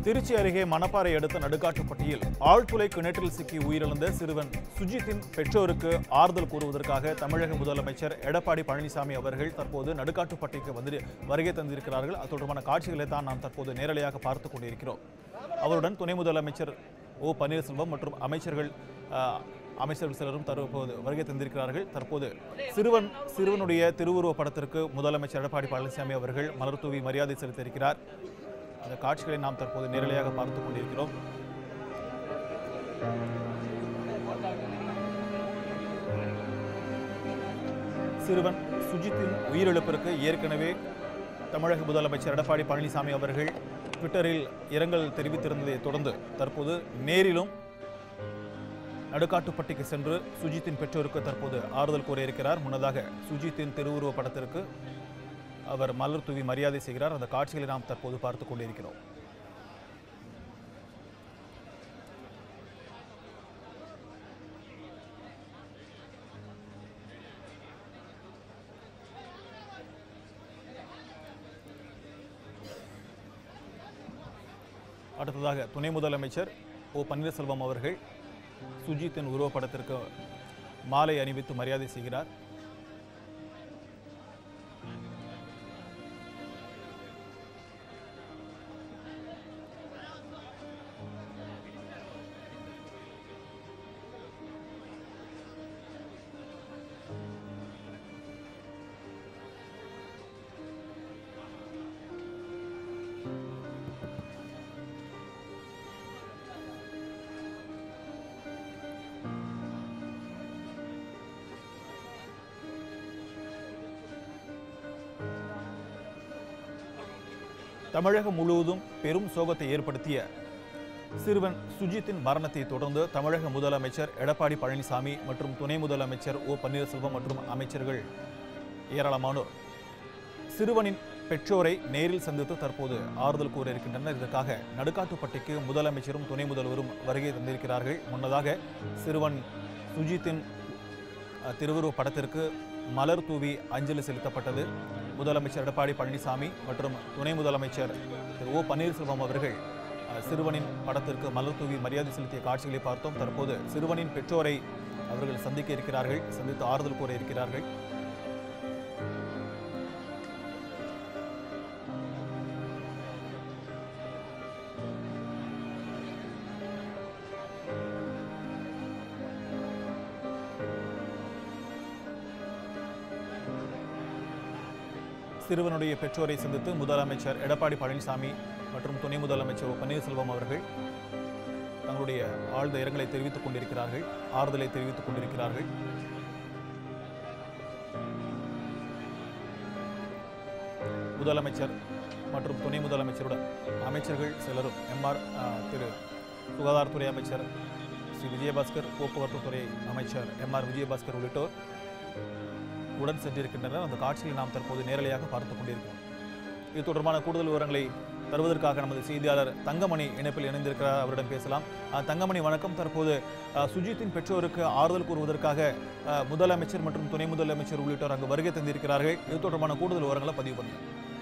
திருச்சி அருகே மணப்பாறை அடுத்த நடுக்காட்டுப்பட்டியில் ஆழ்துளை கிணற்றில் சிக்கி உயிரிழந்த சிறுவன் சுஜித்தின் பெற்றோருக்கு ஆறுதல் கூறுவதற்காக தமிழக முதலமைச்சர் எடப்பாடி பழனிசாமி அவர்கள் தற்போது நடுக்காட்டுப்பட்டிக்கு வந்து வருகை தந்திருக்கிறார்கள் அது தொடர்பான காட்சிகளை தான் நாம் தற்போது நேரலையாக பார்த்துக் கொண்டிருக்கிறோம் அவருடன் துணை முதலமைச்சர் ஓ பன்னீர்செல்வம் மற்றும் அமைச்சர்கள் ஆஹ், அமைச்சர்கள் சிலரும் தற்போது வருகை தந்திருக்கிறார்கள் தற்போது சிறுவன் சிறுவனுடைய திருவுருவப் படத்திற்கு முதலமைச்சர் எடப்பாடி பழனிசாமி அவர்கள் மலர் தூவி மரியாதை செலுத்தியிருக்கிறார் அந்த காட்சிகளை நாம் தற்போது நேரலையாக பார்த்துக் கொண்டிருக்கிறோம் சிறுவன் சுஜித்தின் உயிரிழப்பிற்கு ஏற்கனவே தமிழக முதலமைச்சர் எடப்பாடி பழனிசாமி அவர்கள் ட்விட்டரில் இரங்கல் தெரிவித்திருந்ததை தொடர்ந்து தற்போது நேரிலும் நடுக்காட்டுப்பட்டிக்கு சென்று சுஜித்தின் பெற்றோருக்கு தற்போது ஆறுதல் கூற இருக்கிறார் முன்னதாக சுஜித்தின் திருவுருவ படத்திற்கு அவர் மலர் தூவி மரியாதை செய்கிறார் அந்த காட்சிகளை நாம் தற்போது பார்த்துக் கொண்டிருக்கிறோம் அடுத்ததாக துணை முதலமைச்சர் ஓ பன்னீர்செல்வம் அவர்கள் சுஜித்தின் உருவப்படத்திற்கு மாலை அணிவித்து மரியாதை செய்கிறார் தமிழகம் முழுவதும் பெரும் சோகத்தை ஏற்படுத்திய சிறுவன் சுஜித்தின் மரணத்தை தொடர்ந்து தமிழக முதலமைச்சர் எடப்பாடி பழனிசாமி மற்றும் துணை முதலமைச்சர் ஓ பன்னீர்செல்வம் மற்றும் அமைச்சர்கள் ஏராளமானோர் சிறுவனின் பெற்றோரை நேரில் சந்தித்து தற்போது ஆறுதல் கூற இருக்கின்றனர் இதற்காக நடுக்காட்டுப்பட்டிக்கு முதலமைச்சரும் துணை முதல்வரும் வருகை தந்திருக்கிறார்கள் முன்னதாக சிறுவன் சுஜித்தின் அஹ், திருவுருவப் படத்திற்கு மலர் தூவி அஞ்சலி செலுத்தப்பட்டது முதலமைச்சர் எடப்பாடி பழனிசாமி மற்றும் துணை முதலமைச்சர் திரு ஓ பன்னீர்செல்வம் அவர்கள் அஹ், சிறுவனின் படத்திற்கு மலர் தூவி மரியாதை செலுத்திய காட்சிகளை பார்த்தோம் தற்போது சிறுவனின் பெற்றோரை அவர்கள் சந்திக்க இருக்கிறார்கள் சந்தித்து ஆறுதல் கூற இருக்கிறார்கள் சிறுவனுடைய பெற்றோரை சந்தித்து முதலமைச்சர் எடப்பாடி பழனிசாமி மற்றும் துணை முதலமைச்சர் ஓ பன்னீர்செல்வம் அவர்கள் தங்களுடைய ஆழ்ந்த இரங்கலை தெரிவித்துக் கொண்டிருக்கிறார்கள் ஆறுதலை தெரிவித்துக் கொண்டிருக்கிறார்கள் முதலமைச்சர் மற்றும் துணை முதலமைச்சருடன் அமைச்சர்கள் சிலரும் எம்ஆர் திரு சுகாதாரத்துறை அமைச்சர் ஸ்ரீ விஜயபாஸ்கர் போக்குவரத்து துறை அமைச்சர் எம்ஆர் விஜயபாஸ்கர் உள்ளிட்டோர் உடன் சென்றிருக்கின்றனர் அந்த காட்சியை நாம் தற்போது நேரலையாக பார்த்துக் கொண்டிருக்கிறோம் இது தொடர்பான கூடுதல் விவரங்களை தருவதற்காக நமது செய்தியாளர் தங்கமணி இணைப்பில் இணைந்திருக்கிறார் அவரிடம் பேசலாம் அஹ், தங்கமணி வணக்கம் தற்போது அஹ், சுஜித்தின் பெற்றோருக்கு ஆறுதல் கூறுவதற்காக அஹ், முதலமைச்சர் மற்றும் துணை முதலமைச்சர் உள்ளிட்டோர் அங்கு வருகை தந்திருக்கிறார்கள் இது தொடர்பான கூடுதல் விவரங்களை பதிவு பண்ணுங்க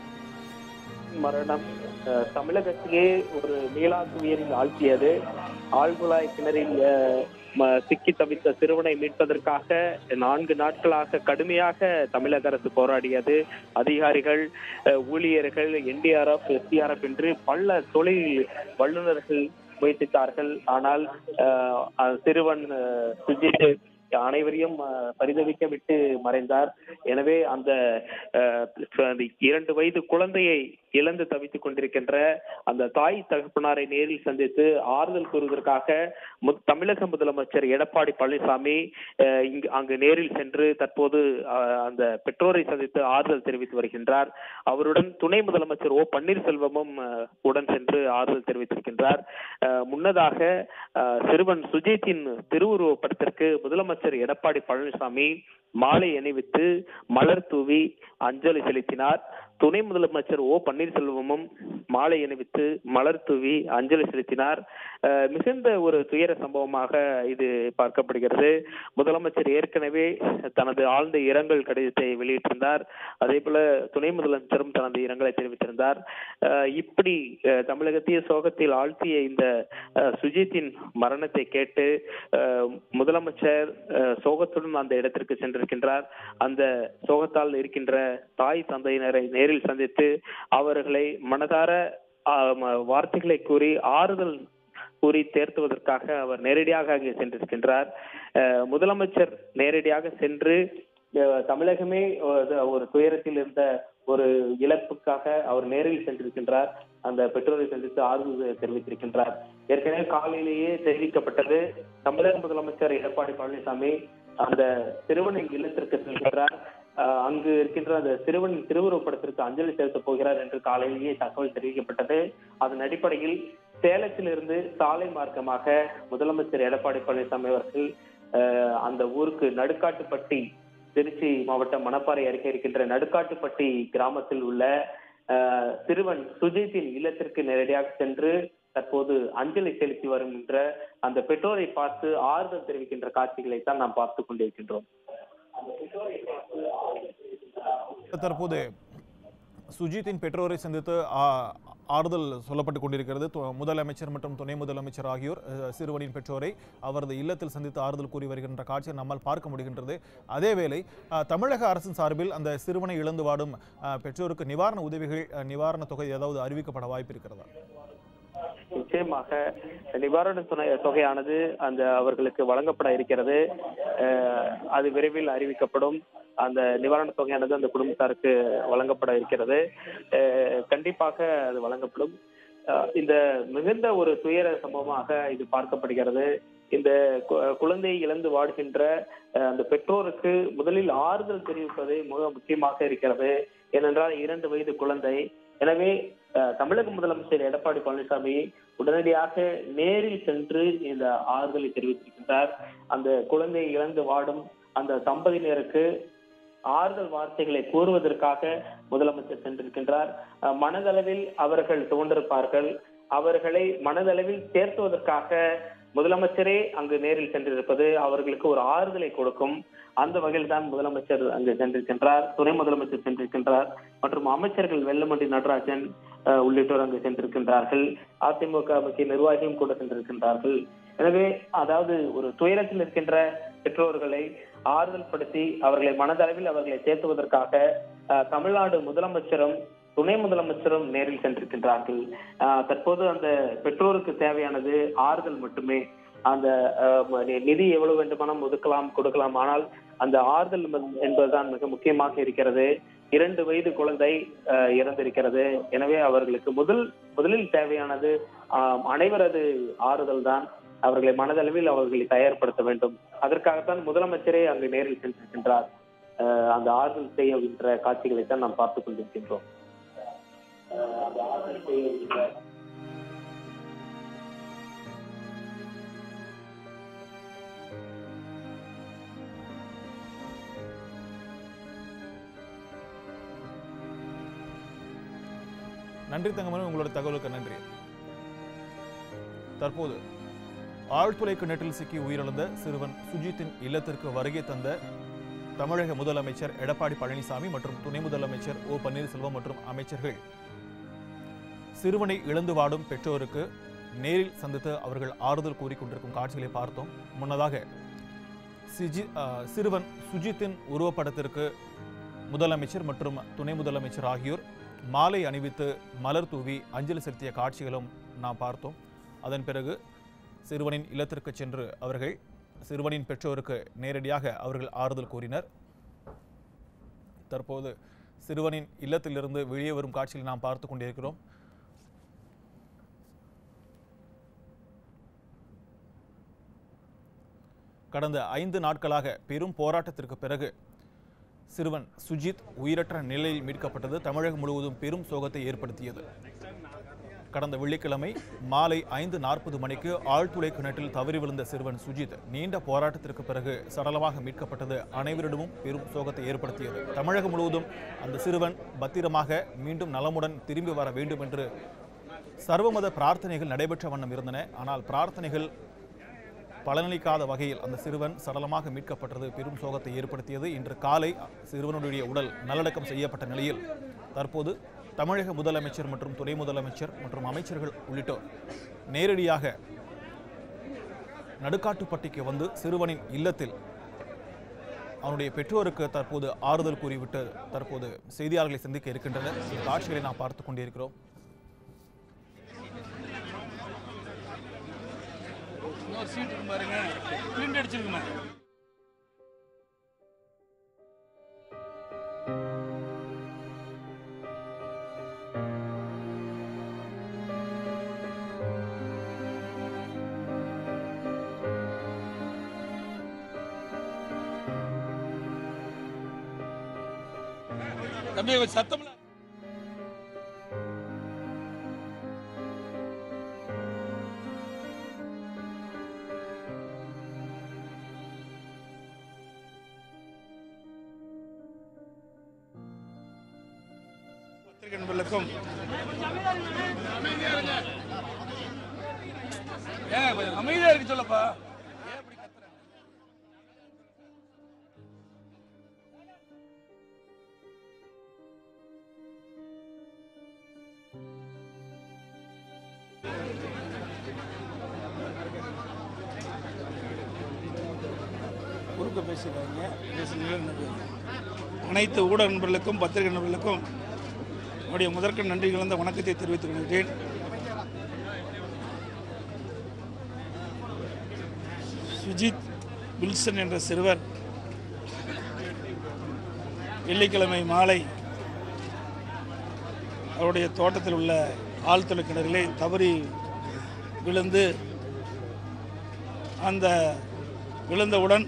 மரணம் அஹ், தமிழகத்தையே ஒரு மீளா துயரில் ஆழ்த்தியது ஆழ்குழாய் கிணறில் அஹ், ம- சிக்கி தவித்த சிறுவனை மீட்பதற்காக நான்கு நாட்களாக கடுமையாக தமிழக அரசு போராடியது அதிகாரிகள் அஹ், ஊழியர்கள் என்டிஆர்எஃப் எஸ்டிஆர்எஃப் என்று பல தொழில் வல்லுநர்கள் முயற்சித்தார்கள் ஆனால் அஹ், அஹ், சிறுவன் அஹ், சுஜித் அனைவரையும் அஹ், பரிதவிக்க விட்டு மறைந்தார் எனவே அந்த அஹ், அந்த இரண்டு வயது குழந்தையை இழந்து தவித்துக் கொண்டிருக்கின்ற அந்த தாய் தகப்பனாரை நேரில் சந்தித்து ஆறுதல் கூறுவதற்காக மு- தமிழக முதலமைச்சர் எடப்பாடி பழனிசாமி அஹ், இங்கு அங்கு நேரில் சென்று தற்போது அஹ், அந்த பெற்றோரை சந்தித்து ஆறுதல் தெரிவித்து வருகின்றார் அவருடன் துணை முதலமைச்சர் ஓ பன்னீர்செல்வமும் அஹ், உடன் சென்று ஆறுதல் தெரிவித்திருக்கின்றார் அஹ், முன்னதாக அஹ், சிறுவன் சுஜித்தின் திருவுருவப் படத்திற்கு முதலமைச்சர் எடப்பாடி பழனிசாமி மாலை அணிவித்து மலர் தூவி அஞ்சலி செலுத்தினார் துணை முதலமைச்சர் ஓ பன்னீர் பன்னீர்செல்வமும் மாலை அணிவித்து மலர் தூவி அஞ்சலி செலுத்தினார் அஹ், மிகுந்த ஒரு துயர சம்பவமாக இது பார்க்கப்படுகிறது முதலமைச்சர் ஏற்கனவே தனது ஆழ்ந்த இரங்கல் கடிதத்தை வெளியிட்டிருந்தார் அதே போல துணை முதலமைச்சரும் தனது இரங்கலை தெரிவித்திருந்தார் அஹ், இப்படி அஹ், தமிழகத்தையே சோகத்தில் ஆழ்த்திய இந்த அஹ், சுஜித்தின் மரணத்தை கேட்டு அஹ், முதலமைச்சர் அஹ், சோகத்துடன் அந்த இடத்திற்கு சென்றிருக்கின்றார் அந்த சோகத்தால் இருக்கின்ற தாய் தந்தையினரை நேரில் சந்தித்து அவர்களை மனதார ஆஹ், ம- வார்த்தைகளை கூறி ஆறுதல் கூறி தேர்த்துவதற்காக அவர் நேரடியாக அங்கே சென்றிருக்கின்றார் அஹ், முதலமைச்சர் நேரடியாக சென்று அஹ், தமிழகமே ஒரு- ஒரு துயரத்தில் இருந்த ஒரு இழப்புக்காக அவர் நேரில் சென்றிருக்கின்றார் அந்த பெற்றோரை சந்தித்து ஆறுதல் தெரிவித்திருக்கின்றார் ஏற்கனவே காலையிலேயே தெரிவிக்கப்பட்டது தமிழக முதலமைச்சர் எடப்பாடி பழனிசாமி அந்த சிறுவனின் இல்லத்திற்கு செல்கின்றார் அஹ் அங்கு இருக்கின்ற அந்த சிறுவனின் திருவுருவப்படத்திற்கு அஞ்சலி செலுத்தப் போகிறார் என்று காலையிலேயே தகவல் தெரிவிக்கப்பட்டது அதன் அடிப்படையில் சேலத்திலிருந்து சாலை மார்க்கமாக முதலமைச்சர் எடப்பாடி பழனிசாமி அவர்கள் அஹ், அந்த ஊருக்கு நடுக்காட்டுப்பட்டி திருச்சி மாவட்டம் மணப்பாறை அருகே இருக்கின்ற நடுக்காட்டுப்பட்டி கிராமத்தில் உள்ள அஹ், சிறுவன் சுஜித்தின் இல்லத்திற்கு நேரடியாக சென்று தற்போது அஞ்சலி செலுத்தி வருகின்ற அந்த பெற்றோரை பார்த்து ஆறுதல் தெரிவிக்கின்ற காட்சிகளை தான் நாம் பார்த்து கொண்டிருக்கின்றோம் தற்போது சுஜித்தின் பெற்றோரை சந்தித்து ஆ- ஆறுதல் சொல்லப்பட்டு கொண்டிருக்கிறது து- முதலமைச்சர் மற்றும் துணை முதலமைச்சர் ஆகியோர் அஹ், சிறுவனின் பெற்றோரை அவரது இல்லத்தில் சந்தித்து ஆறுதல் கூறி வருகின்ற காட்சியை நம்மால் பார்க்க முடிகின்றது அதேவேளை அஹ், தமிழக அரசின் சார்பில் அந்த சிறுவனை இழந்து வாடும் அஹ், பெற்றோருக்கு நிவாரண உதவிகள் அஹ், நிவாரண தொகை ஏதாவது அறிவிக்கப்பட வாய்ப்பு இருக்கிறதா நிச்சயமாக நிவாரண துணை தொகையானது அந்த அவர்களுக்கு வழங்கப்பட இருக்கிறது அஹ், அது விரைவில் அறிவிக்கப்படும் அந்த நிவாரண தொகையானது அந்த குடும்பத்தாருக்கு வழங்கப்பட இருக்கிறது அஹ், கண்டிப்பாக அது வழங்கப்படும் அஹ், இந்த மிகுந்த ஒரு துயர சம்பவமாக இது பார்க்கப்படுகிறது இந்த கு- குழந்தையை இழந்து வாடுகின்ற அஹ், அந்த பெற்றோருக்கு முதலில் ஆறுதல் தெரிவிப்பது மிக முக்கியமாக இருக்கிறது ஏனென்றால் இரண்டு வயது குழந்தை எனவே அஹ், தமிழக முதலமைச்சர் எடப்பாடி பழனிசாமி உடனடியாக நேரில் சென்று இந்த ஆறுதலை தெரிவித்திருக்கின்றார் அந்த குழந்தையை இழந்து வாடும் அந்த தம்பதியினருக்கு ஆறுதல் வார்த்தைகளை கூறுவதற்காக முதலமைச்சர் சென்றிருக்கின்றார் அஹ், மனதளவில் அவர்கள் துவண்டிருப்பார்கள் அவர்களை மனதளவில் சேர்த்துவதற்காக முதலமைச்சரே அங்கு நேரில் சென்றிருப்பது அவர்களுக்கு ஒரு ஆறுதலை கொடுக்கும் அந்த வகையில் தான் முதலமைச்சர் அங்கு சென்றிருக்கின்றார் துணை முதலமைச்சர் சென்றிருக்கின்றார் மற்றும் அமைச்சர்கள் வெல்லமண்டி நடராஜன் அஹ், உள்ளிட்டோர் அங்கு சென்றிருக்கின்றார்கள் அதிமுக முக்கிய நிர்வாகியும் கூட சென்றிருக்கின்றார்கள் எனவே அதாவது ஒரு துயரத்தில் இருக்கின்ற பெற்றோர்களை ஆறுதல் படுத்தி அவர்களை மனதளவில் அவர்களை சேர்த்துவதற்காக அஹ், தமிழ்நாடு முதலமைச்சரும் துணை முதலமைச்சரும் நேரில் சென்றிருக்கின்றார்கள் அஹ், தற்போது அந்த பெற்றோருக்கு தேவையானது ஆறுதல் மட்டுமே அந்த அஹ், ம- நிதி எவ்வளவு வேண்டுமானாலும் ஒதுக்கலாம் கொடுக்கலாம் ஆனால் அந்த ஆறுதல் என்பது- என்பதுதான் மிக முக்கியமாக இருக்கிறது இரண்டு வயது குழந்தை அஹ், இறந்திருக்கிறது எனவே அவர்களுக்கு முதல் முதலில் தேவையானது ஆஹ், அனைவரது ஆறுதல் தான் அவர்களை மனதளவில் அவர்களை தயார்படுத்த வேண்டும் அதற்காகத்தான் முதலமைச்சரே அங்கு நேரில் சென்றிருக்கின்றார் அஹ், அந்த ஆறுதல் செய்கின்ற காட்சிகளை தான் நாம் பார்த்துக் கொண்டிருக்கின்றோம் அஹ், அந்த ஆறுதல் செய்கின்ற நன்றி தங்கமணி உங்களோட தகவலுக்கு நன்றி தற்போது ஆழ்துளை கிணற்றில் சிக்கி உயிரிழந்த சிறுவன் சுஜித்தின் இல்லத்திற்கு வருகை தந்த தமிழக முதலமைச்சர் எடப்பாடி பழனிசாமி மற்றும் துணை முதலமைச்சர் ஓ பன்னீர்செல்வம் மற்றும் அமைச்சர்கள் சிறுவனை இழந்து வாடும் பெற்றோருக்கு நேரில் சந்தித்து அவர்கள் ஆறுதல் கூறிக்கொண்டிருக்கும் காட்சிகளை பார்த்தோம் முன்னதாக சிஜி அஹ், சிறுவன் சுஜித்தின் உருவப்படத்திற்கு முதலமைச்சர் மற்றும் துணை முதலமைச்சர் ஆகியோர் மாலை அணிவித்து மலர் தூவி அஞ்சலி செலுத்திய காட்சிகளும் நாம் பார்த்தோம் அதன் பிறகு சிறுவனின் இல்லத்திற்கு சென்று அவர்கள் சிறுவனின் பெற்றோருக்கு நேரடியாக அவர்கள் ஆறுதல் கூறினர் தற்போது சிறுவனின் இல்லத்திலிருந்து வெளியே வரும் காட்சிகளை நாம் பார்த்து கொண்டிருக்கிறோம் கடந்த ஐந்து நாட்களாக பெரும் போராட்டத்திற்கு பிறகு சிறுவன் சுஜித் உயிரற்ற நிலையில் மீட்கப்பட்டது தமிழகம் முழுவதும் பெரும் சோகத்தை ஏற்படுத்தியது கடந்த வெள்ளிக்கிழமை மாலை ஐந்து நாற்பது மணிக்கு ஆழ்துளை கிணற்றில் தவறி விழுந்த சிறுவன் சுஜித் நீண்ட போராட்டத்திற்கு பிறகு சடலமாக மீட்கப்பட்டது அனைவரிடமும் பெரும் சோகத்தை ஏற்படுத்தியது தமிழகம் முழுவதும் அந்த சிறுவன் பத்திரமாக மீண்டும் நலமுடன் திரும்பி வர வேண்டும் என்று சர்வமத பிரார்த்தனைகள் நடைபெற்ற வண்ணம் இருந்தன ஆனால் பிரார்த்தனைகள் பலனளிக்காத வகையில் அந்த சிறுவன் சடலமாக மீட்கப்பட்டது பெரும் சோகத்தை ஏற்படுத்தியது இன்று காலை சிறுவனுடைய உடல் நல்லடக்கம் செய்யப்பட்ட நிலையில் தற்போது தமிழக முதலமைச்சர் மற்றும் துணை முதலமைச்சர் மற்றும் அமைச்சர்கள் உள்ளிட்டோர் நேரடியாக நடுக்காட்டுப்பட்டிக்கு வந்து சிறுவனின் இல்லத்தில் அவனுடைய பெற்றோருக்கு தற்போது ஆறுதல் கூறிவிட்டு தற்போது செய்தியாளர்களை சந்திக்க இருக்கின்றனர் இந்த காட்சிகளை நாம் பார்த்து கொண்டிருக்கிறோம் இன்னொரு சீட் இருக்கு பாருங்க பிரிண்ட் அடிச்சிருக்குமா தம்பி கொஞ்சம் சத்தம்ல பத்திரிகை நண்பர்களுக்கும் ஏங்க கொஞ்சம் அமைதியா இருக்கு சொல்லப்பா ஏன் இப்படி கத்துற? குறுக்க பேசுகிறாங்க பேசுகிறீங்க அனைத்து ஊடக நண்பர்களுக்கும் பத்திரிகை நண்பர்களுக்கும் என்னுடைய முதற்க நன்றி கலந்த வணக்கத்தை தெரிவித்துக் கொள்கிறேன் சுஜித் வில்சன் என்ற சிறுவர் வெள்ளிக்கிழமை மாலை அவருடைய தோட்டத்தில் உள்ள ஆழ்துளை கிணறிலே தவறி விழுந்து அந்த விழுந்தவுடன்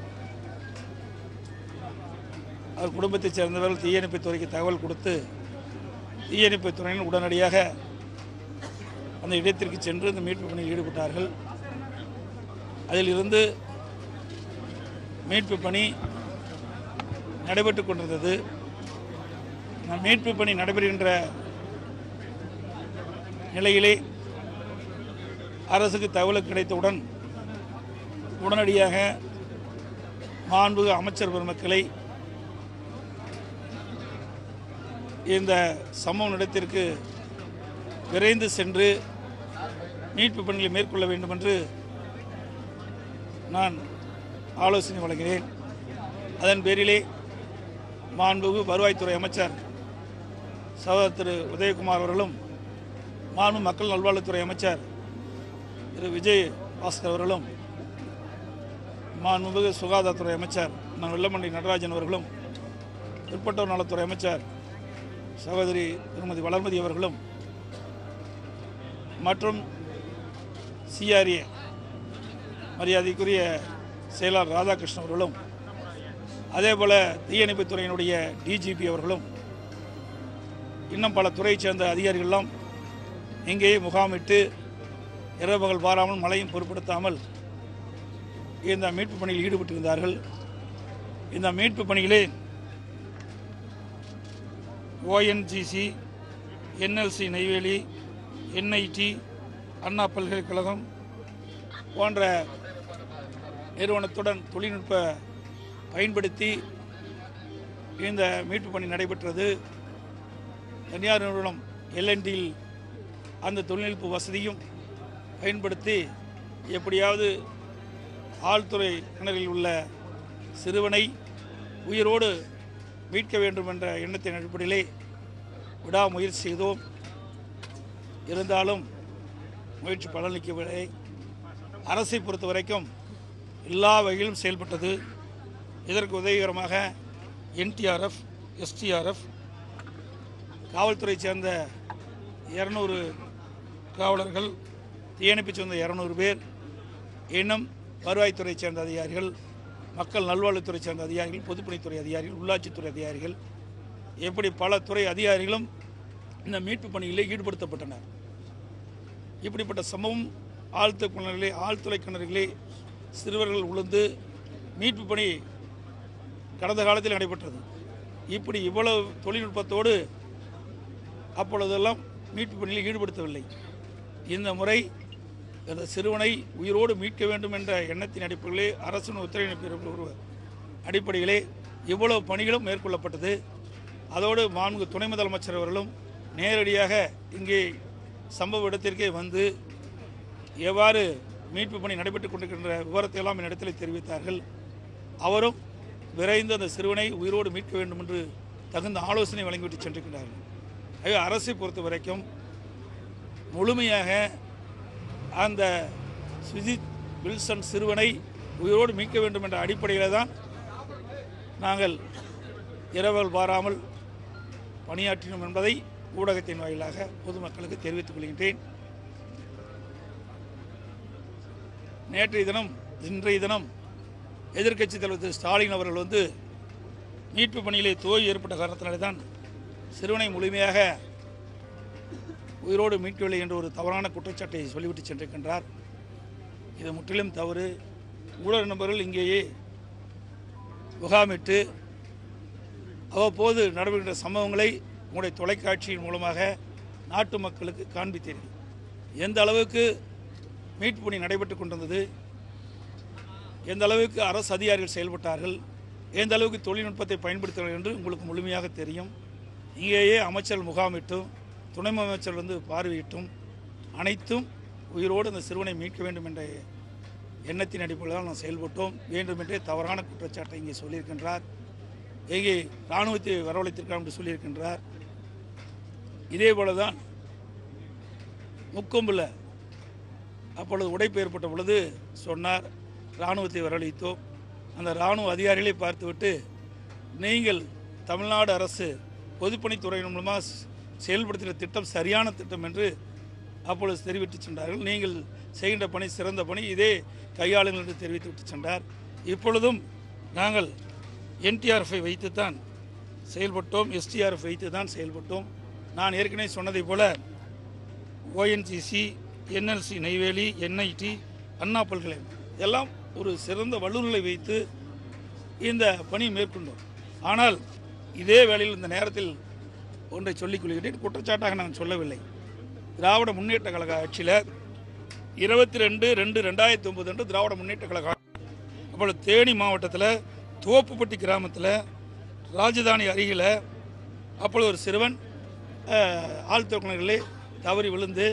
அவர் குடும்பத்தைச் சேர்ந்தவர்கள் தீயணைப்புத் துறைக்கு தகவல் கொடுத்து தீயணைப்புத் துறையினர் உடனடியாக அந்த இடத்திற்கு சென்று இந்த மீட்பு பணியில் ஈடுபட்டார்கள் அதில் இருந்து மீட்பு பணி நடைபெற்று கொண்டிருந்தது அந்த மீட்பு பணி நடைபெறுகின்ற நிலையிலே அரசுக்கு தகவல் கிடைத்தவுடன் உடனடியாக மாண்புக அமைச்சர் பெருமக்களை இந்த சம்பவ இடத்திற்கு விரைந்து சென்று மீட்பு பணிகளை மேற்கொள்ள வேண்டும் என்று நான் ஆலோசனை வழங்கினேன் அதன் பேரிலே மாண்புகு வருவாய்த்துறை அமைச்சர் சகோதரர் திரு உதயகுமார் அவர்களும் மாண்பு மக்கள் நல்வாழ்வுத்துறை அமைச்சர் திரு விஜய் பாஸ்கர் அவர்களும் மாண்புமிகு சுகாதாரத்துறை அமைச்சர் நான் வெள்ளமண்டி நடராஜன் அவர்களும் பிற்பட்டோர் நலத்துறை அமைச்சர் சகோதரி திருமதி வளர்மதி அவர்களும் மற்றும் சிஆர்ஏ மரியாதைக்குரிய செயலாளர் ராதாகிருஷ்ணன் அவர்களும் அதேபோல் தீயணைப்புத் துறையினுடைய டிஜிபி அவர்களும் இன்னும் பல துறையைச் சேர்ந்த அதிகாரிகளெல்லாம் இங்கேயே முகாமிட்டு இரவு பகல் பாராமல் மழையும் பொருட்படுத்தாமல் இந்த மீட்பு பணியில் ஈடுபட்டிருந்தார்கள் இந்த மீட்பு பணியிலே ONGC NLC Neyveli NIT Anna பல்கலைக்கழகம் போன்ற நிறுவனத்துடன் தொழில்நுட்ப பயன்படுத்தி இந்த மீட்பு பணி நடைபெற்றது தனியார் நிறுவனம் எல்என்டியில் அந்த தொழில்நுட்ப வசதியும் பயன்படுத்தி எப்படியாவது ஆழ்துறை கிணறில் உள்ள சிறுவனை உயிரோடு மீட்க வேண்டும் என்ற எண்ணத்தின் அடிப்படையிலே விடாமுயற்சி செய்தோம் இருந்தாலும் முயற்சி பலனளிக்கவில்லை அரசை பொறுத்த வரைக்கும் எல்லா வகையிலும் செயல்பட்டது இதற்கு உதவிகரமாக என்டிஆர்எஃப் எஸ்டிஆர்எஃப் காவல்துறை சேர்ந்த இரநூறு காவலர்கள் தீயணைப்பு சேர்ந்த இரநூறு பேர் இன்னும் வருவாய்த்துறை சேர்ந்த அதிகாரிகள் மக்கள் நல்வாழ்வுத்துறை சேர்ந்த அதிகாரிகள் பொதுப்பணித்துறை அதிகாரிகள் உள்ளாட்சித்துறை அதிகாரிகள் எப்படி பல துறை அதிகாரிகளும் இந்த மீட்பு பணியிலே ஈடுபடுத்தப்பட்டனர் இப்படிப்பட்ட சம்பவம் ஆழ்த்த கிணறுகளே ஆழ்துளை கிணறுகளே சிறுவர்கள் உளுந்து மீட்பு பணி கடந்த காலத்தில் நடைபெற்றது இப்படி இவ்வளவு தொழில்நுட்பத்தோடு அப்பொழுதெல்லாம் மீட்பு பணியில் ஈடுபடுத்தவில்லை இந்த முறை அந்த சிறுவனை உயிரோடு மீட்க வேண்டும் என்ற எண்ணத்தின் அடிப்படையிலே அரசின் உத்தரவின் ஒரு அடிப்படையிலே இவ்வளவு பணிகளும் மேற்கொள்ளப்பட்டது அதோடு மாண்பு துணை முதலமைச்சர் அவர்களும் நேரடியாக இங்கே சம்பவ இடத்திற்கே வந்து எவ்வாறு மீட்பு பணி நடைபெற்றுக் கொண்டிருக்கின்ற விவரத்தை எல்லாம் என்னிடத்தில் தெரிவித்தார்கள் அவரும் விரைந்து அந்த சிறுவனை உயிரோடு மீட்க வேண்டும் என்று தகுந்த ஆலோசனை வழங்கிவிட்டு சென்றிருக்கிறார்கள் ஆகவே அரசை பொறுத்த வரைக்கும் முழுமையாக அந்த சுஜித் வில்சன் சிறுவனை உயிரோடு மீட்க வேண்டும் என்ற அடிப்படையில் தான் நாங்கள் இரவல் பாராமல் பணியாற்றினோம் என்பதை ஊடகத்தின் வாயிலாக பொதுமக்களுக்கு தெரிவித்துக் கொள்கின்றேன் நேற்றைய தினம் இன்றைய தினம் எதிர்க்கட்சித் தலைவர் திரு ஸ்டாலின் அவர்கள் வந்து மீட்பு பணியிலே தோய் ஏற்பட்ட காரணத்தினாலே தான் சிறுவனை முழுமையாக உயிரோடு மீட்கவில்லை என்ற ஒரு தவறான குற்றச்சாட்டை சொல்லிவிட்டு சென்றிருக்கின்றார் இது முற்றிலும் தவறு ஊழல் நபர்கள் இங்கேயே முகாமிட்டு அவ்வப்போது நடைபெறுகின்ற சம்பவங்களை உங்களுடைய தொலைக்காட்சியின் மூலமாக நாட்டு மக்களுக்கு காண்பித்தீர்கள் எந்த அளவுக்கு மீட்பு பணி நடைபெற்று கொண்டிருந்தது எந்த அளவுக்கு அரசு அதிகாரிகள் செயல்பட்டார்கள் எந்த அளவுக்கு தொழில்நுட்பத்தை பயன்படுத்தினார்கள் என்று உங்களுக்கு முழுமையாக தெரியும் இங்கேயே அமைச்சர்கள் முகாமிட்டும் துணை அமைச்சர் வந்து பார்வையிட்டும் அனைத்தும் உயிரோடு அந்த சிறுவனை மீட்க வேண்டும் என்ற எண்ணத்தின் அடிப்படையில் தான் நாம் செயல்பட்டோம் வேண்டுமென்றே தவறான குற்றச்சாட்டை இங்கே சொல்லியிருக்கின்றார் எங்கே இராணுவத்தை வரவழைத்திருக்கிறார் என்று சொல்லியிருக்கின்றார் இதே போல தான் முக்கொம்பில் அப்பொழுது உடைப்பு ஏற்பட்ட பொழுது சொன்னார் இராணுவத்தை வரவழைத்தோம் அந்த இராணுவ அதிகாரிகளை பார்த்துவிட்டு நீங்கள் தமிழ்நாடு அரசு பொதுப்பணித்துறையின் மூலமாக ஸ்- செயல்படுத்தின திட்டம் சரியான திட்டம் என்று அப்பொழுது தெரிவித்து சென்றார்கள் நீங்கள் செய்கின்ற பணி சிறந்த பணி இதே கையாளுங்கள் என்று தெரிவித்து விட்டு சென்றார் இப்பொழுதும் நாங்கள் என்டிஆர்எஃப்ஐ வைத்துத்தான் செயல்பட்டோம் எஸ்டிஆர்எஃப் வைத்து தான் செயல்பட்டோம் நான் ஏற்கனவே சொன்னதைப் போல ONGC NLC Neyveli NIT Anna பல்கலை எல்லாம் ஒரு சிறந்த வல்லுநர்களை வைத்து இந்த பணி மேற்கொண்டோம் ஆனால் இதே வேளையில் இந்த நேரத்தில் ஒன்றை சொல்லிக் கொள்கிறேன் குற்றச்சாட்டாக நான் சொல்லவில்லை திராவிட முன்னேற்ற கழக ஆட்சியில் இருபத்தி ரெண்டு ரெண்டு ரெண்டாயிரத்தி ஒன்பது அன்று திராவிட முன்னேற்ற கழக ஆட்சி. அப்பொழுது தேனி மாவட்டத்தில் தோப்புப்பட்டி கிராமத்தில் ராஜதானி அருகில் அப்பொழுது ஒரு சிறுவன் அஹ், ஆழ்துளை கிணறிலே தவறி விழுந்து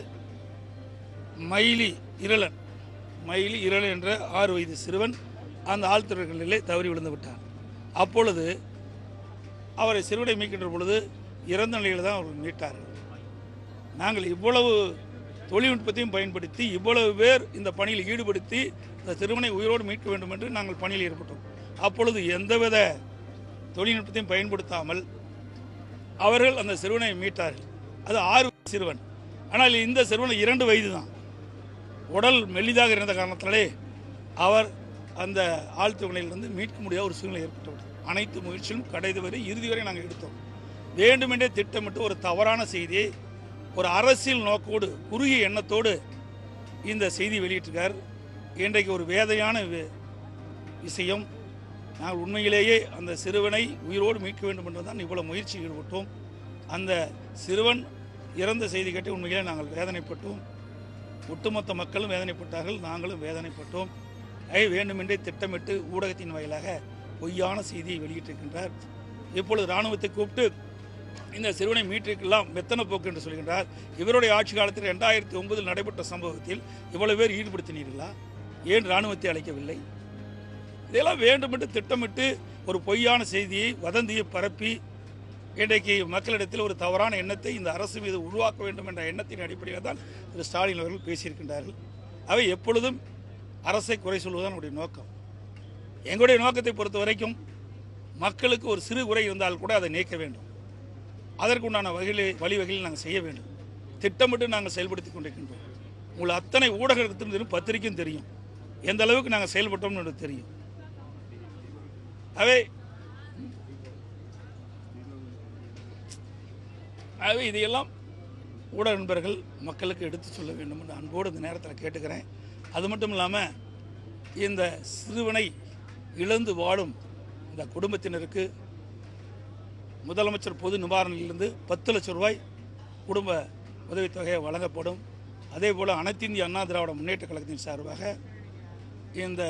மயிலி இரளன் மயிலி இரளன் என்ற ஆறு வயது சிறுவன் அந்த ஆழ்துளை கிணறிலே தவறி விழுந்து விட்டார் அப்பொழுது அவரை சிறுவனை மீட்கின்ற பொழுது இறந்த நிலையில் தான் அவர் மீட்டார்கள் நாங்கள் இவ்வளவு தொழில்நுட்பத்தையும் பயன்படுத்தி இவ்வளவு பேர் இந்த பணியில் ஈடுபடுத்தி இந்த சிறுவனை உயிரோடு மீட்க வேண்டும் என்று நாங்கள் பணியில் ஈடுபட்டோம் அப்பொழுது எந்தவித தொழில்நுட்பத்தையும் பயன்படுத்தாமல் அவர்கள் அந்த சிறுவனை மீட்டார்கள் அது ஆறு வயது சிறுவன் ஆனால் இந்த சிறுவன் இரண்டு வயது தான் உடல் மெல்லிதாக இருந்த காரணத்தினாலே அவர் அந்த ஆழ்த்துவனையிலிருந்து மீட்க முடியாத ஒரு சூழ்நிலை ஏற்பட்டுவிட்டது அனைத்து முயற்சியும் கடைசி வரை இறுதி வரை நாங்கள் எடுத்தோம் வேண்டுமென்றே திட்டமிட்டு ஒரு தவறான செய்தியை ஒரு அரசியல் நோக்கோடு குறுகிய எண்ணத்தோடு இந்த செய்தி வெளியிட்டிருக்கார் இன்றைக்கு ஒரு வேதையான வி- விஷயம் நாங்கள் உண்மையிலேயே அந்த சிறுவனை உயிரோடு மீட்க வேண்டும் என்று தான் இவ்வளவு முயற்சி ஈடுபட்டோம் அந்த சிறுவன் இறந்த செய்தி கேட்டு உண்மையிலே நாங்கள் வேதனைப்பட்டோம் ஒட்டுமொத்த மக்களும் வேதனைப்பட்டார்கள் நாங்களும் வேதனைப்பட்டோம் ஐ வேண்டுமென்றே திட்டமிட்டு ஊடகத்தின் வாயிலாக பொய்யான செய்தியை வெளியிட்டிருக்கின்றார் இப்பொழுது இராணுவத்தை கூப்பிட்டு இந்த சிறுவனை மீட்டிருக்கலாம் மெத்தன போக்கு என்று சொல்கின்றார் இவருடைய ஆட்சி காலத்தில் ரெண்டாயிரத்தி ஒன்பதில் நடைபெற்ற சம்பவத்தில் இவ்வளவு பேர் ஈடுபடுத்தினீர்களா ஏன் இராணுவத்தை அழைக்கவில்லை இதெல்லாம் வேண்டுமென்று திட்டமிட்டு ஒரு பொய்யான செய்தியை வதந்தியை பரப்பி இன்றைக்கு மக்களிடத்தில் ஒரு தவறான எண்ணத்தை இந்த அரசு மீது உருவாக்க வேண்டும் என்ற எண்ணத்தின் அடிப்படையில் தான் திரு ஸ்டாலின் அவர்கள் பேசியிருக்கின்றார்கள் அவை எப்பொழுதும் அரசை குறை சொல்வதுதான் நம்முடைய நோக்கம் எங்களுடைய நோக்கத்தை பொறுத்த வரைக்கும் மக்களுக்கு ஒரு சிறு குறை இருந்தால் கூட அதை நீக்க வேண்டும் அதற்குண்டான வகையில் வழிவகையில் நாங்கள் செய்ய வேண்டும் திட்டமிட்டு நாங்கள் செயல்படுத்தி கொண்டிருக்கின்றோம் உங்கள் அத்தனை ஊடகத்திலும் தெரியும் பத்திரிக்கையும் தெரியும் எந்த அளவுக்கு நாங்கள் செயல்பட்டோம்னு எனக்கு தெரியும் அவை ஆகவே இதையெல்லாம் ஊடக நண்பர்கள் மக்களுக்கு எடுத்து சொல்ல வேண்டும் என்று அன்போடு இந்த நேரத்தில் கேட்டுக்கிறேன் அது மட்டும் இல்லாமல் இந்த சிறுவனை இழந்து வாடும் இந்த குடும்பத்தினருக்கு முதலமைச்சர் பொது நிவாரணிலிருந்து பத்து லட்சம் ரூபாய் குடும்ப உதவித்தொகை வழங்கப்படும் அதே போல் அனைத்து இந்திய அண்ணா திராவிட முன்னேற்ற கழகத்தின் சார்பாக இந்த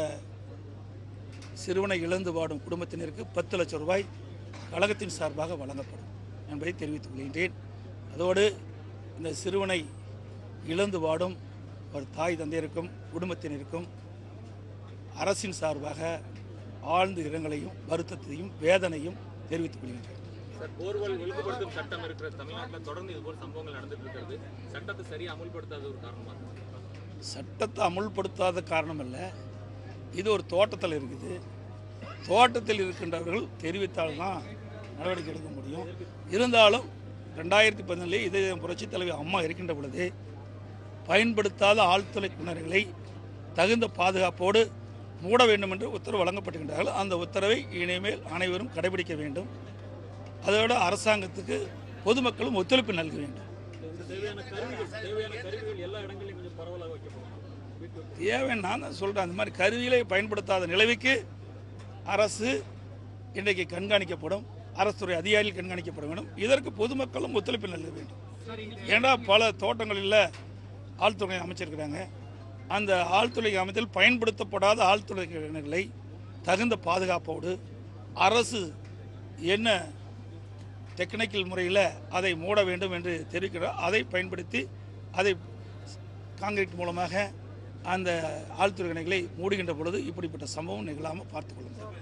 சிறுவனை இழந்து வாடும் குடும்பத்தினருக்கு பத்து லட்சம் ரூபாய் கழகத்தின் சார்பாக வழங்கப்படும் என்பதை தெரிவித்துக் கொள்கின்றேன் அதோடு இந்த சிறுவனை இழந்து வாடும் ஒரு தாய் தந்தையருக்கும் குடும்பத்தினருக்கும் அரசின் சார்பாக ஆழ்ந்த இரங்கலையும் வருத்தத்தையும் வேதனையும் தெரிவித்துக் கொள்கின்றேன் சார் போர்வெல் ஒழுங்குபடுத்தும் சட்டம் இருக்கிற தமிழ்நாட்டில் தொடர்ந்து இது போல சம்பவங்கள் நடந்துட்டு இருக்கிறது சட்டத்தை சரியா அமல்படுத்தாத ஒரு காரணமா இருக்கு. சட்டத்தை அமுல்படுத்தாத காரணம் அல்ல இது ஒரு தோட்டத்தில் இருக்குது தோட்டத்தில் இருக்கின்றவர்கள் தெரிவித்தால்தான் நடவடிக்கை எடுக்க முடியும் இருந்தாலும் ரெண்டாயிரத்தி பதினாலே இதே புரட்சித் தலைவி அம்மா இருக்கின்ற பொழுது பயன்படுத்தாத ஆழ்துளை கிணறுகளை தகுந்த பாதுகாப்போடு மூட வேண்டும் என்று உத்தரவு வழங்கப்பட்டிருக்கின்றார்கள் அந்த உத்தரவை இனிமேல் அனைவரும் கடைபிடிக்க வேண்டும் அதோடு அரசாங்கத்துக்கு பொதுமக்களும் ஒத்துழைப்பு நல்க வேண்டும் தேவையான கருவிகள் தேவையான கருவிகள் எல்லா இடங்களிலும் கொஞ்சம் பரவலாக வைக்கப்படும் வீட்டு தேவைன்னு நான் தான் சொல்கிறேன் அந்த மாதிரி கருவிகளை பயன்படுத்தாத நிலவுக்கு அரசு இன்றைக்கு கண்காணிக்கப்படும் அரசு துறை அதிகாரிகள் கண்காணிக்கப்பட வேண்டும் இதற்கு பொதுமக்களும் ஒத்துழைப்பு நல்க வேண்டும் ஏன்னா பல தோட்டங்களில் ஆழ்துறை அமைச்சிருக்கிறாங்க அந்த ஆழ்துறை அமைத்தில் பயன்படுத்தப்படாத ஆழ்துறை கிணறுகளை தகுந்த பாதுகாப்போடு அரசு என்ன டெக்னிக்கல் முறையில் அதை மூட வேண்டும் என்று தெரிவிக்கிறார் அதை பயன்படுத்தி அதை காங்கிரீட் மூலமாக அந்த ஆழ்துறை கிணறுகளை மூடுகின்ற பொழுது இப்படிப்பட்ட சம்பவம் நிகழாமல் பார்த்துக் கொள்ளுங்கள்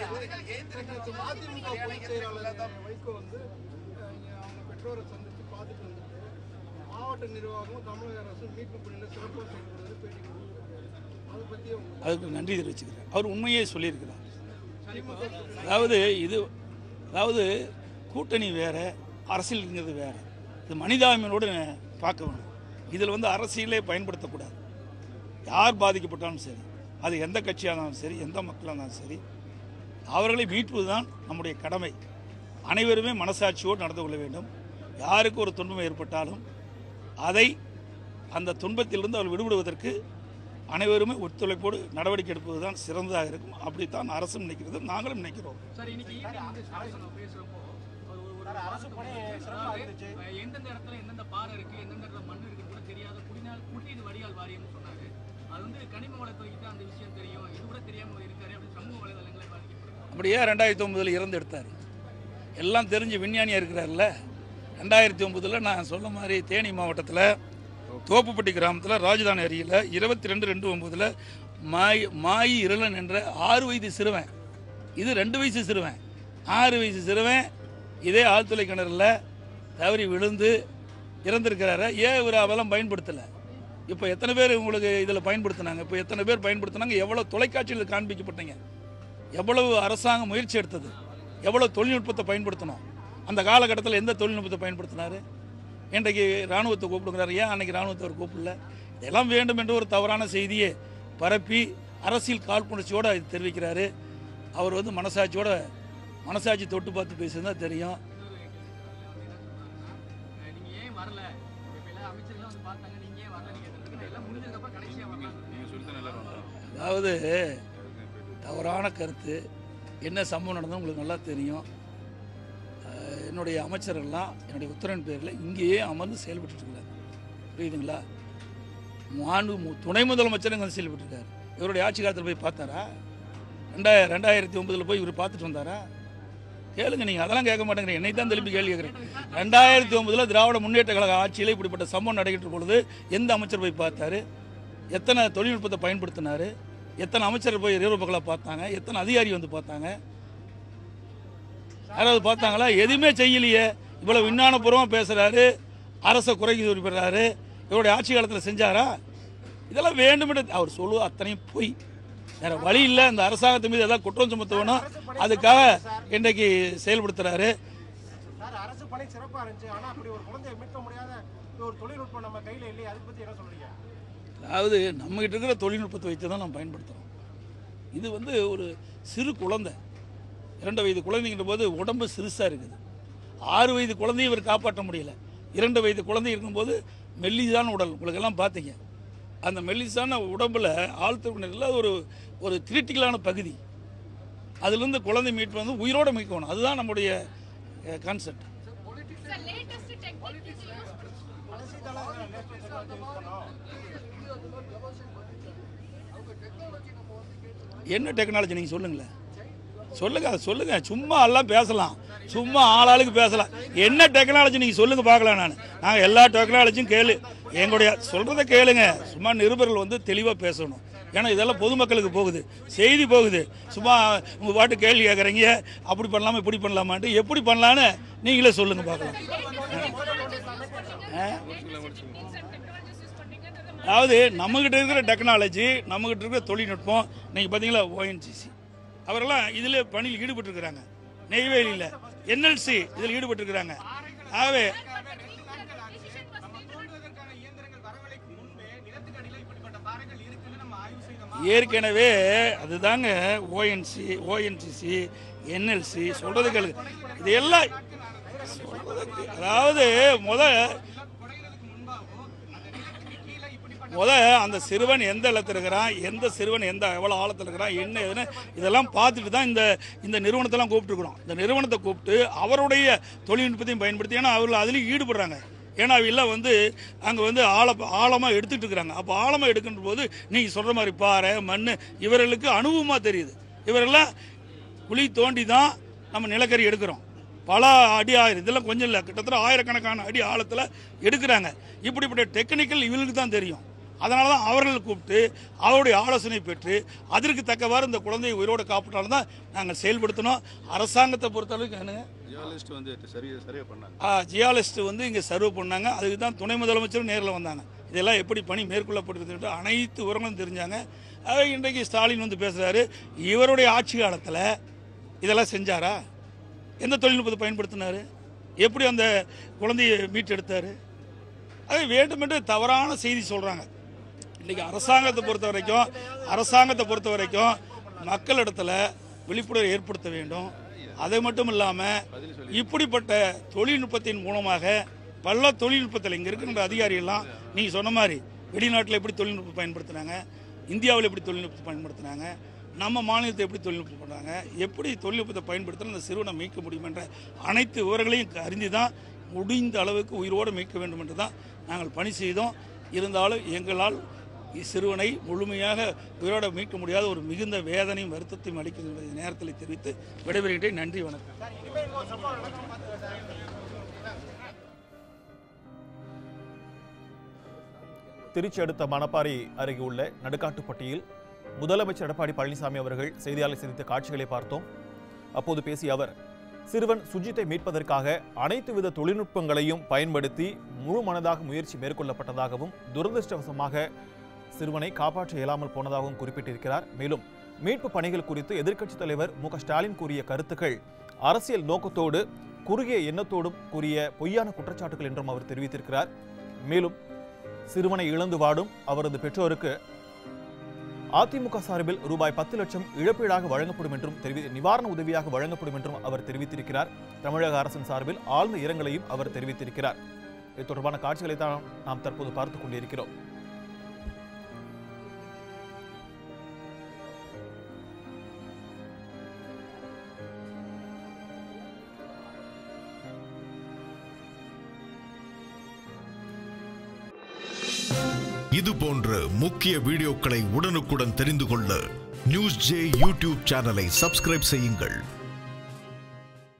அதிமுக பொதுச் செயலாளர் வைகோ வந்து அஹ், இங்க அவங்க பெற்றோரை சந்தித்து பார்த்துட்டு வந்துட்டு மாவட்ட நிர்வாகமும் தமிழக அரசும் மீட்பு பணியில் சிறப்பாக செயல்படுறது பேட்டி கொடுத்துருக்காரு அதை பற்றி அவங்க அதுக்கு நன்றி தெரிவிச்சுக்கிறேன் அவர் உண்மையே சொல்லியிருக்கிறார் அதாவது இது அதாவது கூட்டணி வேற அரசியல்ங்கிறது வேற இது மனிதாபிமனோடு பார்க்க வேணும் இதில் வந்து அரசியலே பயன்படுத்தக்கூடாது யார் பாதிக்கப்பட்டாலும் சரி அது எந்த கட்சியாக இருந்தாலும் சரி எந்த மக்களாக இருந்தாலும் சரி அவர்களை மீட்பது தான் நம்முடைய கடமை அனைவருமே மனசாட்சியோடு நடந்து கொள்ள வேண்டும் யாருக்கு ஒரு துன்பம் ஏற்பட்டாலும் அதை அந்த துன்பத்திலிருந்து அவர் விடுபடுவதற்கு அனைவருமே ஒத்துழைப்போடு நடவடிக்கை எடுப்பது தான் சிறந்ததாக இருக்கும் அப்படித்தான் அரசும் நினைக்கிறது நாங்களும் நினைக்கிறோம் சார் இன்னைக்கு ஈவினிங் வந்து ஸ்டாலின் நம்ம பேசுறப்போ ஒரு ஒரு அரசு பணி சிறப்பாக இருந்துச்சு அதாவது, எந்தெந்த இடத்துல எந்தெந்த பாறை இருக்கு எந்தெந்த இடத்துல மண் இருக்குன்னு கூட தெரியாத குடிநாள் குடிநீர் வடிகால் வாரியம்னு சொன்னாரு அது வந்து கனிம வளத்துறைக்கு தான் அந்த விஷயம் தெரியும் இது கூட தெரியாம அவர் இருக்காரு அப்படின்னு சமூக வலைதளங்களை பாதிக்கப்படுது அப்படியே ரெண்டாயிரத்தி ஒன்பதில் இறந்து எடுத்தார் எல்லாம் தெரிஞ்ச விஞ்ஞானியாக இருக்கிறார்ல ரெண்டாயிரத்தி ஒன்பதில் நான் சொன்ன மாதிரி தேனி மாவட்டத்தில் தோப்புப்பட்டி கிராமத்தில் ராஜதானி அருகில் இருபத்தி ரெண்டு ரெண்டு ஒம்பதில் மாய் மாயி இருளன் என்ற ஆறு வயது சிறுவன் இது ரெண்டு வயசு சிறுவன் ஆறு வயசு சிறுவன் இதே ஆழ்துளை கிணறுல தவறி விழுந்து இறந்திருக்கிறாரு ஏன் இவர் அவெல்லாம் பயன்படுத்தலை இப்போ எத்தனை பேர் உங்களுக்கு இதில் பயன்படுத்தினாங்க இப்போ எத்தனை பேர் பயன்படுத்தினாங்க எவ்வளோ தொலைக்காட்சியில் காண்பிக்கப்பட்டீங்க எவ்வளவு அரசாங்கம் முயற்சி எடுத்தது எவ்வளவு தொழில்நுட்பத்தை பயன்படுத்தணும் அந்த காலகட்டத்தில் எந்த தொழில்நுட்பத்தை பயன்படுத்தினாரு இன்றைக்கு இராணுவத்தை கூப்பிடுங்கிறாரு ஏன் அன்னைக்கு இராணுவத்தை அவர் கூப்பிடல இதெல்லாம் வேண்டும் என்று ஒரு தவறான செய்தியை பரப்பி அரசியல் காழ்ப்புணர்ச்சியோடு அதை தெரிவிக்கிறாரு அவர் வந்து மனசாட்சியோட மனசாட்சி தொட்டு பார்த்து பேசுனா தெரியும் அஹ் நீங்க ஏன் வரல இப்ப எல்லா அமைச்சர்களும் வந்து பார்த்தாங்க நீங்க ஏன் வரல நீங்க எதிர்த்து எல்லாம் முடிஞ்சதுக்கு அப்புறம் கடைசியா வரலாம் அதாவது தவறான கருத்து என்ன சம்பவம் நடந்தது உங்களுக்கு நல்லா தெரியும் அஹ் என்னுடைய அமைச்சர்கள்லாம் என்னுடைய உத்தரவின் பேரில் இங்கேயே அமர்ந்து செயல்பட்டு இருக்கிறார் புரியுதுங்களா மாண்பு மு- துணை முதலமைச்சர் இங்கே வந்து செயல்பட்டு இருக்கார் இவருடைய ஆட்சி காலத்தில் போய் பார்த்தாரா ரெண்டாயிரம் ரெண்டாயிரத்தி ஒன்பதில் போய் இவர் பார்த்துட்டு வந்தாரா கேளுங்க நீங்கள் அதெல்லாம் கேட்க மாட்டேங்கிறீங்க என்னை தான் திருப்பி கேள்வி கேட்குறேன் ரெண்டாயிரத்தி ஒன்பதில் திராவிட முன்னேற்ற கழக ஆட்சியில் இப்படிப்பட்ட சம்பவம் நடைபெற்ற பொழுது எந்த அமைச்சர் போய் பார்த்தாரு எத்தனை தொழில்நுட்பத்தை பயன்படுத்தினாரு எத்தனை அமைச்சர் போய் இரவு பகலாக பார்த்தாங்க எத்தனை அதிகாரி வந்து பார்த்தாங்க யாராவது பார்த்தாங்களா எதுவுமே செய்யலையே இவ்வளவு விஞ்ஞானபூர்வமாக பேசுகிறாரு அரசை குறைக்கு குறிப்பிடுறாரு இவருடைய ஆட்சி காலத்தில் செஞ்சாரா இதெல்லாம் வேண்டுமென்று அவர் சொல்லுவ அத்தனையும் பொய் வேற வழி இல்லை இந்த அரசாங்கத்து மீது ஏதாவது குற்றம் சுமத்தணும் அதுக்காக இன்றைக்கு செயல்படுத்துறாரு சார் அரசு பணி சிறப்பாக இருந்துச்சு ஆனால் அப்படி ஒரு குழந்தையை மீட்க முடியாத ஒரு தொழில்நுட்பம் நம்ம கையில் இல்லையே அதை பற்றி என்ன சொல்றீங்க அதாவது நம்மகிட்ட இருக்கிற தொழில்நுட்பத்தை வச்சு தான் நம்ம பயன்படுத்துகிறோம் இது வந்து ஒரு சிறு குழந்தை இரண்டு வயது குழந்தைங்கிற போது உடம்பு சிறுசாக இருக்குது ஆறு வயது குழந்தையை இவர் காப்பாற்ற முடியல இரண்டு வயது குழந்தை இருக்கும்போது மெல்லிசான உடல் உங்களுக்கெல்லாம் பார்த்தீங்க அந்த மெல்லிசான உடம்புல ஆழ்த்துறையில ஒரு ஒரு கிரிட்டிக்கலான பகுதி அதுலேருந்து குழந்தை மீட்பு வந்து உயிரோட மீட்கணும் அதுதான் நம்முடைய concept Sir, latest technique is used. என்ன டெக்னாலஜி நீங்கள் சொல்லுங்களேன் சொல்லுங்க அதை சொல்லுங்க சும்மா எல்லாம் பேசலாம் சும்மா ஆளாளுக்கு பேசலாம் என்ன டெக்னாலஜி நீங்கள் சொல்லுங்க பார்க்கலாம் நான் நாங்கள் எல்லா டெக்னாலஜியும் கேளு எங்களுடைய சொல்கிறத கேளுங்க சும்மா நிருபர்கள் வந்து தெளிவாக பேசணும் ஏன்னா இதெல்லாம் பொதுமக்களுக்கு போகுது செய்தி போகுது சும்மா உங்கள் பாட்டு கேள்வி கேட்குறீங்க அப்படி பண்ணலாமா இப்படி பண்ணலாமான்ட்டு எப்படி பண்ணலான்னு நீங்களே சொல்லுங்க பார்க்கலாம் ஆ? அதாவது நம்மகிட்ட இருக்கிற டெக்னாலஜி நம்மகிட்ட இருக்கிற தொழில்நுட்பம் இன்னைக்கு பார்த்தீங்களா ஓஎன்ஜிசி அவரெல்லாம் இதில் பணியில் ஈடுபட்டிருக்கிறாங்க நெய்வேலியில் என்எல்சி இதில் ஈடுபட்டிருக்கிறாங்க ஆகவே தோண்டுவதற்கான இயந்திரங்கள் வரவழைக்கும் முன்பே நிலத்துக்கு அடியில் இப்படிப்பட்ட பாறைகள் இருக்குன்னு நம்ம ஆய்வு செய்த ஏற்கனவே அதுதாங்க ஓஎன்சி ஓஎன்சிசி என்எல்சி சொல்றது கேளு இது எல்லாம் சொல்றதுக்கு அதாவது முத முத அந்த சிறுவன் எந்த இடத்துல இருக்கிறான் எந்த சிறுவன் எந்த எவ்வளோ ஆழத்தில் இருக்கிறான் என்ன ஏதுன்னு இதெல்லாம் பார்த்துட்டு தான் இந்த இந்த நிறுவனத்தெல்லாம் கூப்பிட்டுருக்குறோம் இந்த நிறுவனத்தை கூப்பிட்டு அவருடைய தொழில்நுட்பத்தையும் பயன்படுத்தி ஏன்னா அவர்கள் அதுலேயும் ஈடுபடுறாங்க ஏன்னா எல்லாம் வந்து அங்கே வந்து ஆழ ஆழமாக எடுத்துட்டு இருக்கிறாங்க அப்போ ஆழமாக எடுக்கின்ற போது நீங்கள் சொல்கிற மாதிரி பாறை மண் இவர்களுக்கு அனுபவமாக தெரியுது இவரெல்லாம் குழி தோண்டி தான் நம்ம நிலக்கரி எடுக்கிறோம் பல அடி ஆயிரம் இதெல்லாம் கொஞ்சம் இல்லை கிட்டத்தட்ட ஆயிரக்கணக்கான அடி ஆழத்தில் எடுக்கிறாங்க இப்படிப்பட்ட டெக்னிக்கல் இவங்களுக்கு தான் தெரியும் அதனால தான் அவர்கள் கூப்பிட்டு அவருடைய ஆலோசனை பெற்று அதற்கு தக்கவாறு இந்த குழந்தையை உயிரோடு காப்பாற்றாலும் தான் நாங்கள் செயல்படுத்தினோம் அரசாங்கத்தை பொறுத்தளவுக்கு என்னங்க ஜியாலஜிஸ்ட் வந்து சரியா சரியா பண்ணாங்க ஜியாலிஸ்ட் வந்து இங்கே சர்வ் பண்ணாங்க அதுக்கு தான் துணை முதலமைச்சரும் நேரில் வந்தாங்க இதெல்லாம் எப்படி பணி மேற்கொள்ளப்படுகிறது அனைத்து விவரங்களும் தெரிஞ்சாங்க ஆக இன்றைக்கு ஸ்டாலின் வந்து பேசுகிறாரு இவருடைய ஆட்சி காலத்தில் இதெல்லாம் செஞ்சாரா எந்த தொழில்நுட்பத்தை பயன்படுத்தினாரு எப்படி அந்த குழந்தையை மீட்டெடுத்தாரு அது வேண்டுமென்று தவறான செய்தி சொல்கிறாங்க இன்றைக்கி அரசாங்கத்தை பொறுத்த வரைக்கும் அரசாங்கத்தை பொறுத்த வரைக்கும் மக்களிடத்துல விழிப்புணர்வு ஏற்படுத்த வேண்டும் அது மட்டும் இல்லாமல் இப்படிப்பட்ட தொழில்நுட்பத்தின் மூலமாக பல தொழில்நுட்பத்தில் இங்கே இருக்கின்ற அதிகாரிகள்லாம் நீங்கள் சொன்ன மாதிரி வெளிநாட்டில் எப்படி தொழில்நுட்பம் பயன்படுத்துனாங்க இந்தியாவில் எப்படி தொழில்நுட்பத்தை பயன்படுத்துனாங்க நம்ம மாநிலத்தை எப்படி தொழில்நுட்பம் பண்ணுறாங்க எப்படி தொழில்நுட்பத்தை பயன்படுத்தினா அந்த சிறுவனை மீட்க முடியும் என்ற அனைத்து விவரங்களையும் அறிந்து தான் முடிந்த அளவுக்கு உயிரோடு மீட்க வேண்டும் என்று தான் நாங்கள் பணி செய்தோம் இருந்தாலும் எங்களால் இச்சிறுவனை முழுமையாக உயிரோட மீட்க முடியாத ஒரு மிகுந்த வேதனையும் வருத்தத்தையும் அளிக்கின்ற இந்த நேரத்தில் தெரிவித்து விடைபெறுகின்றேன் நன்றி வணக்கம் திருச்சி அடுத்த மணப்பாறை அருகே உள்ள நடுக்காட்டுப்பட்டியில் முதலமைச்சர் எடப்பாடி பழனிசாமி அவர்கள் செய்தியாளர் சந்தித்த காட்சிகளை பார்த்தோம் அப்போது பேசிய அவர் சிறுவன் சுஜித்தை மீட்பதற்காக அனைத்து வித தொழில்நுட்பங்களையும் பயன்படுத்தி முழு மனதாக முயற்சி மேற்கொள்ளப்பட்டதாகவும் துரதிருஷ்டவசமாக சிறுவனை காப்பாற்ற இயலாமல் போனதாகவும் குறிப்பிட்டிருக்கிறார் மேலும் மீட்பு பணிகள் குறித்து எதிர்க்கட்சித் தலைவர் மு க ஸ்டாலின் கூறிய கருத்துக்கள் அரசியல் நோக்கத்தோடு குறுகிய எண்ணத்தோடும் கூறிய பொய்யான குற்றச்சாட்டுகள் என்றும் அவர் தெரிவித்திருக்கிறார் மேலும் சிறுவனை இழந்து வாடும் அவரது பெற்றோருக்கு அதிமுக சார்பில் ரூபாய் பத்து லட்சம் இழப்பீடாக வழங்கப்படும் என்றும் தெரிவி நிவாரண உதவியாக வழங்கப்படும் என்றும் அவர் தெரிவித்திருக்கிறார் தமிழக அரசின் சார்பில் ஆழ்ந்த இரங்கலையும் அவர் தெரிவித்திருக்கிறார் இது தொடர்பான காட்சிகளை தான் நாம் தற்போது பார்த்துக் கொண்டிருக்கிறோம் இது போன்ற முக்கிய வீடியோக்களை உடனுக்குடன் தெரிந்து கொள்ள நியூஸ் ஜே யூடியூப் சேனலை சப்ஸ்கிரைப் செய்யுங்கள்